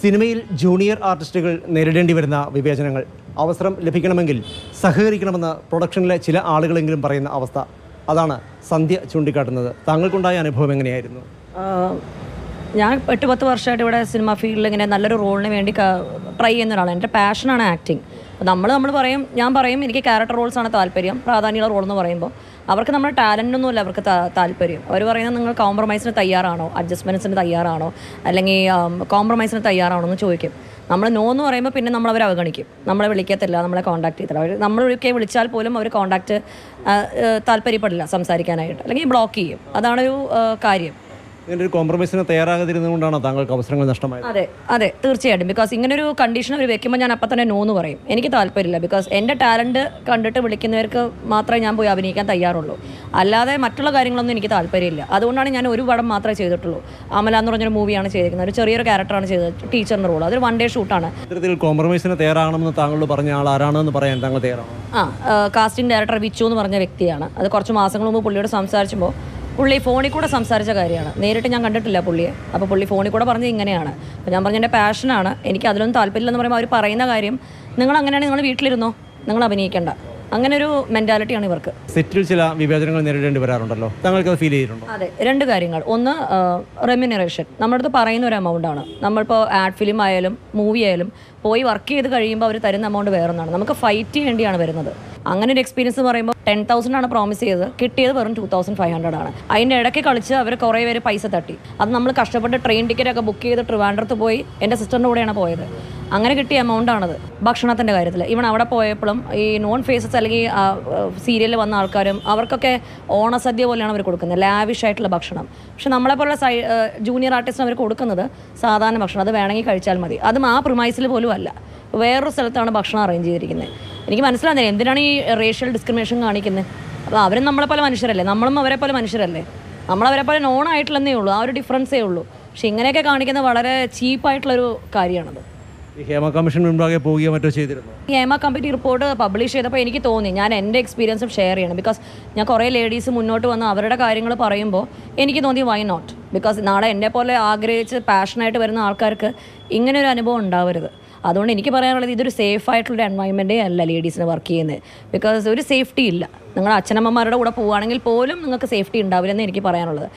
സിനിമയിൽ ജൂനിയർ ആർട്ടിസ്റ്റുകൾ നേരിടേണ്ടി വരുന്ന വിവേചനങ്ങൾ അവസരം ലഭിക്കണമെങ്കിൽ സഹകരിക്കണമെന്ന് പ്രൊഡക്ഷനിലെ ചില ആളുകളെങ്കിലും പറയുന്ന അവസ്ഥ അതാണ് സന്ധ്യ ചൂണ്ടിക്കാട്ടുന്നത് താങ്കൾക്കുണ്ടായ അനുഭവം എങ്ങനെയായിരുന്നു ആഹ് ഞാൻ എട്ട് പത്ത് വർഷമായിട്ട് ഇവിടെ സിനിമ ഫീൽഡിൽ ഇങ്ങനെ നല്ലൊരു റോളിന് വേണ്ടി ട്രൈ ചെയ്യുന്ന ഒരാളാണ് എൻ്റെ പാഷനാണ് ആക്ടിങ് നമ്മൾ നമ്മൾ പറയും ഞാൻ പറയും എനിക്ക് ക്യാരക്ടർ റോൾസാണ് താല്പര്യം പ്രാധാന്യമുള്ള റോൾ എന്ന് പറയുമ്പോൾ അവർക്ക് നമ്മുടെ ടാലൻ്റൊന്നുമില്ല അവർക്ക് താ- താല്പര്യം അവർ പറയുന്നത് നിങ്ങൾ കോംപ്രമൈസിന് തയ്യാറാണോ അഡ്ജസ്റ്റ്മെൻറ്റ്സിന് തയ്യാറാണോ അല്ലെങ്കിൽ കോംപ്രമൈസിന് തയ്യാറാണോ എന്ന് ചോദിക്കും നമ്മൾ നോ എന്ന് പറയുമ്പോൾ പിന്നെ നമ്മൾ അവർ അവഗണിക്കും നമ്മളെ വിളിക്കത്തില്ല നമ്മളെ കോൺടാക്ട് ചെയ്തില്ല അവർ നമ്മളൊക്കെ വിളിച്ചാൽ പോലും അവർ കോൺടാക്റ്റ് താല്പര്യപ്പെടില്ല സംസാരിക്കാനായിട്ട് അല്ലെങ്കിൽ ബ്ലോക്ക് ചെയ്യും അതാണൊരു ആ, കാര്യം ഇങ്ങനെ ഒരു കോംപ്രമൈസിന് തയ്യാറാകാതിരുന്നുകൊണ്ടാണോ താങ്കൾക്ക് അവസരങ്ങൾ നഷ്ടമായത് അതെ അതെ തീർച്ചയായിട്ടും ബിക്കോസ് ഇങ്ങനൊരു കണ്ടീഷൻ അവർ വെക്കുമ്പോൾ ഞാൻ അപ്പം തന്നെ നോ എന്ന് പറയും എനിക്ക് താല്പര്യമില്ല ബിക്കോസ് എൻ്റെ ടാലൻറ്റ് കണ്ടിട്ട് വിളിക്കുന്നവർക്ക് മാത്രമേ ഞാൻ പോയി അഭിനയിക്കാൻ തയ്യാറുള്ളൂ അല്ലാതെ മറ്റുള്ള കാര്യങ്ങളൊന്നും എനിക്ക് താല്പര്യമില്ല അതുകൊണ്ടാണ് ഞാൻ ഒരു പടം മാത്രമേ ചെയ്തിട്ടുള്ളൂ അമല എന്ന് പറഞ്ഞൊരു മൂവിയാണ് ചെയ്തിരിക്കുന്നത് ഒരു ചെറിയൊരു ക്യാരക്ടറാണ് ചെയ്തത് ടീച്ചറിൻ്റെ റോൾ അതൊരു വൺ ഡേ ഷൂട്ടാണ് ഇത്തരത്തിൽ കോംപ്രമൈസിന് തയ്യാറാകണമെന്ന് താങ്കളോട് പറഞ്ഞ ആൾ ആരാണെന്ന് പറയാൻ താങ്കൾ തയ്യാറാണോ ആ കാസ്റ്റിംഗ് ഡയറക്ടർ വിച്ചു എന്ന് പറഞ്ഞ വ്യക്തിയാണ് അത് കുറച്ച് മാസങ്ങൾ മുമ്പ് പുള്ളിയോട് സംസാരിച്ചപ്പോൾ പുള്ളി ഫോണിൽ കൂടെ സംസാരിച്ച കാര്യമാണ് നേരിട്ട് ഞാൻ കണ്ടിട്ടില്ല പുള്ളിയെ അപ്പോൾ പുള്ളി ഫോണിൽ കൂടെ പറഞ്ഞത് ഇങ്ങനെയാണ് അപ്പോൾ ഞാൻ പറഞ്ഞ എൻ്റെ പാഷനാണ് എനിക്ക് അതിലൊന്നും താല്പര്യമില്ലെന്ന് പറയുമ്പോൾ അവർ പറയുന്ന കാര്യം നിങ്ങൾ അങ്ങനെയാണെങ്കിൽ നിങ്ങൾ വീട്ടിലിരുന്നോ നിങ്ങൾ അഭിനയിക്കേണ്ട അങ്ങനെ ഒരു മെൻറ്റാലിറ്റിയാണ് ഇവർക്ക് സെറ്റിൽ ചില വിവേചനങ്ങൾ നേരിടേണ്ടി വരാറുണ്ടല്ലോ താങ്കൾക്ക് അത് ഫീൽ ചെയ്തിട്ടുണ്ടോ അതെ രണ്ട് കാര്യങ്ങൾ ഒന്ന് റെമ്യൂണറേഷൻ നമ്മുടെ അടുത്ത് പറയുന്ന ഒരു എമൗണ്ട് ആണ് നമ്മളിപ്പോൾ ആഡ് ഫിലിം ആയാലും മൂവി ആയാലും പോയി വർക്ക് ചെയ്ത് കഴിയുമ്പോൾ അവർ തരുന്ന എമൗണ്ട് വേറൊന്നാണ് നമുക്ക് ഫൈറ്റ് ചെയ്യേണ്ടിയാണ് വരുന്നത് അങ്ങനെ ഒരു എക്സ്പീരിയൻസ് എന്ന് പറയുമ്പോൾ ടെൻ തൗസൻഡ് ആണ് പ്രോമിസ് ചെയ്തത് കിട്ടിയത് വെറും ടു തൗസൻഡ് ഫൈവ് ഹൺഡ്രഡ് ആണ് അതിൻ്റെ ഇടയ്ക്ക് കളിച്ച് അവർ കുറേ പേര് പൈസ തട്ടി അത് നമ്മൾ കഷ്ടപ്പെട്ട് ട്രെയിൻ ടിക്കറ്റ് ഒക്കെ ബുക്ക് ചെയ്ത് ട്രിവാൻഡ്രത്ത് പോയി എൻ്റെ സിസ്റ്ററിൻ്റെ കൂടെയാണ് പോയത് അങ്ങനെ കിട്ടിയ എമൗണ്ട് ആണത് ഭക്ഷണത്തിൻ്റെ കാര്യത്തിൽ ഇവൺ അവിടെ പോയപ്പോഴും ഈ നോൺ ഫേസസ് അല്ലെങ്കിൽ സീരിയലിൽ വന്ന ആൾക്കാരും അവർക്കൊക്കെ ഓണസദ്യ പോലെയാണ് അവർ കൊടുക്കുന്നത് ലാവിഷ് ആയിട്ടുള്ള ഭക്ഷണം പക്ഷെ നമ്മളെപ്പോലുള്ള സൈ ജൂനിയർ ആർട്ടിസ്റ്റിന് അവർ കൊടുക്കുന്നത് സാധാരണ ഭക്ഷണം അത് വേണമെങ്കിൽ കഴിച്ചാൽ മതി അതും ആ പ്രിമൈസിൽ പോലും അല്ല വേറൊരു സ്ഥലത്താണ് ഭക്ഷണം അറേഞ്ച് ചെയ്തിരിക്കുന്നത് എനിക്ക് മനസ്സിലാകുന്നില്ല എന്തിനാണ് ഈ റേഷ്യൽ ഡിസ്ക്രിമിനേഷൻ കാണിക്കുന്നത് അപ്പോൾ അവരും നമ്മളെ പോലെ മനുഷ്യരല്ലേ നമ്മളും അവരെ പോലെ മനുഷ്യരല്ലേ നമ്മളവരെ പോലെ നോൺ ആയിട്ടുള്ളതേ ഉള്ളൂ ആ ഒരു ഡിഫറൻസേ ഉള്ളൂ പക്ഷെ ഇങ്ങനെയൊക്കെ കാണിക്കുന്നത് വളരെ ചീപ്പായിട്ടുള്ളൊരു കാര്യമാണത് ഈ ഹേമ കമ്മീഷൻ മുൻപാകെ പോവുകയോ മറ്റോ ചെയ്തിരുന്നു ഈ ഹേമ കമ്മിറ്റി റിപ്പോർട്ട് പബ്ലിഷ് ചെയ്തപ്പോൾ എനിക്ക് തോന്നി ഞാൻ എൻ്റെ എക്സ്പീരിയൻസും ഷെയർ ചെയ്യണം ബിക്കോസ് ഞാൻ കുറേ ലേഡീസ് മുന്നോട്ട് വന്ന് അവരുടെ കാര്യങ്ങൾ പറയുമ്പോൾ എനിക്ക് തോന്നി വൈ നോട്ട് ബിക്കോസ് നാളെ എന്നെ പോലെ ആഗ്രഹിച്ച് പാഷനായിട്ട് വരുന്ന ആൾക്കാർക്ക് ഇങ്ങനെ ഒരു അനുഭവം ഉണ്ടാവരുത് അതുകൊണ്ട് എനിക്ക് പറയാനുള്ളത് ഇതൊരു സേഫ് ആയിട്ടുള്ള എൻവയോൺമെൻറ്റേ അല്ല ലേഡീസിന് വർക്ക് ചെയ്യുന്നത് ബിക്കോസ് ഒരു സേഫ്റ്റി ഇല്ല നിങ്ങൾ അച്ഛനമ്മമാരുടെ കൂടെ പോവുകയാണെങ്കിൽ പോലും നിങ്ങൾക്ക് സേഫ്റ്റി ഉണ്ടാവില്ലെന്ന് എനിക്ക് പറയാനുള്ളത്